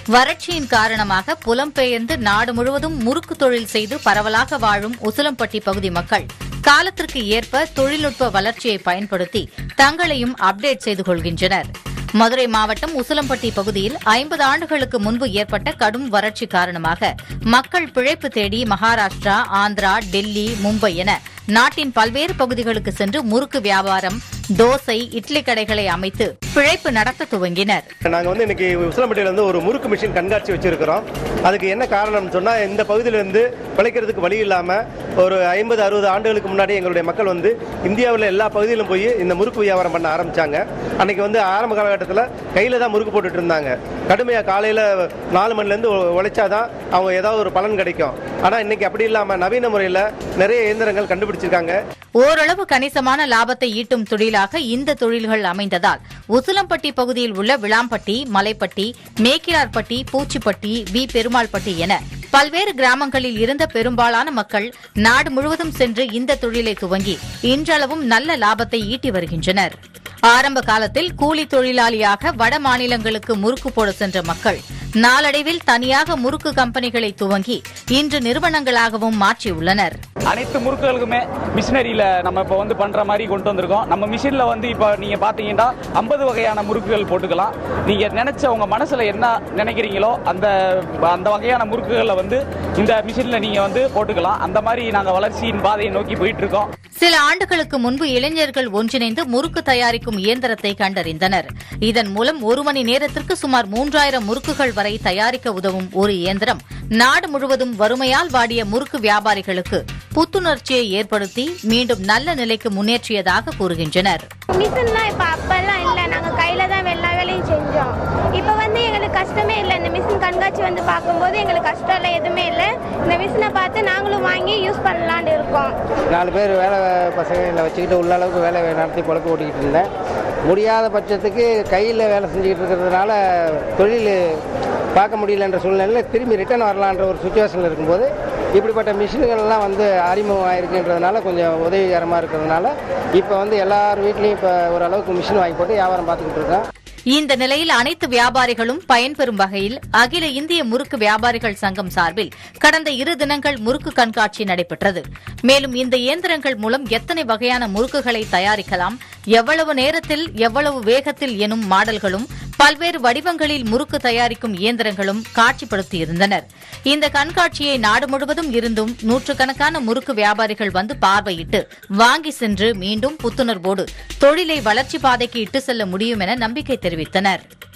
வறட்சியின் காரணமாக புலம்பெயர்ந்து நாடு முழுவதும் முறுக்கு தொழில் செய்து பரவலாக வாழும் உசிலம்பட்டி பகுதி மக்கள் காலத்திற்கு ஏற்ப தொழில்நுட்ப வளர்ச்சியை பயன்படுத்தி தங்களையும் அப்டேட் செய்து கொள்கின்றனர் மதுரை மாவட்டம் உசிலம்பட்டி பகுதியில் ஐம்பது ஆண்டுகளுக்கு முன்பு ஏற்பட்ட கடும் வறட்சி காரணமாக மக்கள் பிழைப்பு தேடி மகாராஷ்டிரா ஆந்திரா டெல்லி மும்பை என நாட்டின் பல்வேறு பகுதிகளுக்கு சென்று முறுக்கு வியாபாரம் தோசை இட்லி கடைகளை அமைத்து பிழைப்பு நடத்த துவங்கினர் நாங்கள் வந்து இன்னைக்கு உசிலம்பட்டியில் வந்து ஒரு முறுக்கு மிஷின் கண்காட்சி வச்சிருக்கிறோம் அதுக்கு என்ன காரணம்னு சொன்னால் இந்த பகுதியிலேருந்து பிழைக்கிறதுக்கு வழி இல்லாமல் ஒரு ஐம்பது அறுபது ஆண்டுகளுக்கு முன்னாடி எங்களுடைய மக்கள் வந்து இந்தியாவில் எல்லா பகுதியிலும் போய் இந்த முறுக்கு வியாபாரம் பண்ண ஆரம்பிச்சாங்க அன்னைக்கு வந்து ஆரம்ப காலகட்டத்தில் கையில் தான் முறுக்கு போட்டுட்டு இருந்தாங்க கடுமையாக காலையில் நாலு மணிலேருந்து உழைச்சாதான் அவங்க ஏதாவது ஒரு பலன் கிடைக்கும் ஆனால் இன்னைக்கு அப்படி இல்லாமல் நவீன முறையில் நிறைய இயந்திரங்கள் கண்டுபிடிச்சிருக்காங்க ஓரளவு கணிசமான லாபத்தை ஈட்டும் தொழிலாக இந்த தொழில்கள் அமைந்ததால் உசிலம்பட்டி பகுதியில் உள்ள விளாம்பட்டி மலைப்பட்டி மேக்கிலார்பட்டி பூச்சிப்பட்டி வி பெருமாள்பட்டி என பல்வேறு கிராமங்களில் இருந்த பெரும்பாலான மக்கள் நாடு முழுவதும் சென்று இந்த தொழிலை துவங்கி இன்றளவும் நல்ல லாபத்தை ஈட்டி வருகின்றனர் ஆரம்ப காலத்தில் கூலி தொழிலாளியாக வட மாநிலங்களுக்கு முறுக்கு போட சென்ற மக்கள் நாளடைவில் தனியாக முறுக்கு கம்பெனிகளை துவங்கி இன்று நிறுவனங்களாகவும் மாற்றியுள்ளனர் அனைத்து முறுக்குகளுக்குமே மிஷினரியில் நம்ம இப்போ வந்து பண்ணுற மாதிரி கொண்டு வந்திருக்கோம் நம்ம மிஷினில் வந்து இப்போ நீங்கள் பார்த்தீங்கன்னா ஐம்பது வகையான முறுக்குகள் போட்டுக்கலாம் நீங்கள் நினச்ச உங்கள் மனசில் என்ன நினைக்கிறீங்களோ அந்த அந்த வகையான முறுக்குகளை வந்து இந்த மிஷினில் நீங்கள் வந்து போட்டுக்கலாம் அந்த மாதிரி நாங்கள் வளர்ச்சியின் பாதையை நோக்கி போயிட்டு இருக்கோம் சில ஆண்டுகளுக்கு முன்பு இளைஞர்கள் ஒன்றிணைந்து முறுக்கு தயாரிக்கும் இயந்திரத்தை கண்டறிந்தனர் இதன் மூலம் ஒரு மணி நேரத்திற்கு சுமார் மூன்றாயிரம் முறுக்குகள் வரை தயாரிக்க உதவும் ஒரு இயந்திரம் நாடு முழுவதும் வறுமையால் வாடிய முறுக்கு வியாபாரிகளுக்கு புத்துணர்ச்சியை ஏற்படுத்தி மீண்டும் நல்ல நிலைக்கு முன்னேற்றியதாக கூறுகின்றனர் மிஷின்லாம் இப்போ அப்பெல்லாம் இல்லை நாங்கள் கையில் தான் எல்லா வேலையும் செஞ்சோம் இப்போ வந்து எங்களுக்கு கஷ்டமே இல்லை இந்த மிஷின் கண்காட்சி வந்து பார்க்கும்போது எங்களுக்கு கஷ்டம் இல்லை எதுவுமே இல்லை இந்த மிஷினை பார்த்து நாங்களும் வாங்கி யூஸ் பண்ணலான்னு இருக்கோம் நாலு பேர் வேலை பசங்களை வச்சுக்கிட்டு உள்ள அளவுக்கு வேலை நடத்தி பொழப்பு ஓட்டிக்கிட்டு இருந்தேன் முடியாத பட்சத்துக்கு கையில் வேலை செஞ்சுக்கிட்டு இருக்கிறதுனால தொழில் பார்க்க முடியலன்ற சூழ்நிலையில் திரும்பி ரிட்டர்ன் வரலான்ற ஒரு சுச்சுவேஷனில் இருக்கும்போது இப்படிப்பட்ட மிஷின்கள்லாம் வந்து அறிமுகம் ஆயிருக்குன்றதுனால கொஞ்சம் உதவிகரமாக இருக்கிறதுனால இப்போ வந்து எல்லார் வீட்லேயும் இப்போ ஓரளவுக்கு மிஷின் வாங்கி போட்டு வியாபாரம் பார்த்துக்கிட்டு இருக்கோம் இந்த நிலையில் அனைத்து வியாபாரிகளும் பயன்பெறும் வகையில் அகில இந்திய முறுக்கு வியாபாரிகள் சங்கம் சார்பில் கடந்த இரு தினங்கள் முறுக்கு கண்காட்சி நடைபெற்றது மேலும் இந்த இயந்திரங்கள் மூலம் எத்தனை வகையான முறுக்குகளை தயாரிக்கலாம் எவ்வளவு நேரத்தில் எவ்வளவு வேகத்தில் எனும் மாடல்களும் பல்வேறு வடிவங்களில் முறுக்கு தயாரிக்கும் இயந்திரங்களும் காட்சிப்படுத்தியிருந்தனர் இந்த கண்காட்சியை நாடு முழுவதும் இருந்தும் நூற்றுக்கணக்கான முறுக்கு வியாபாரிகள் வந்து பார்வையிட்டு வாங்கி சென்று மீண்டும் புத்துணர்வோடு தொழிலை வளர்ச்சி பாதைக்கு இட்டு செல்ல முடியும் என நம்பிக்கை தெரிவித்தனர்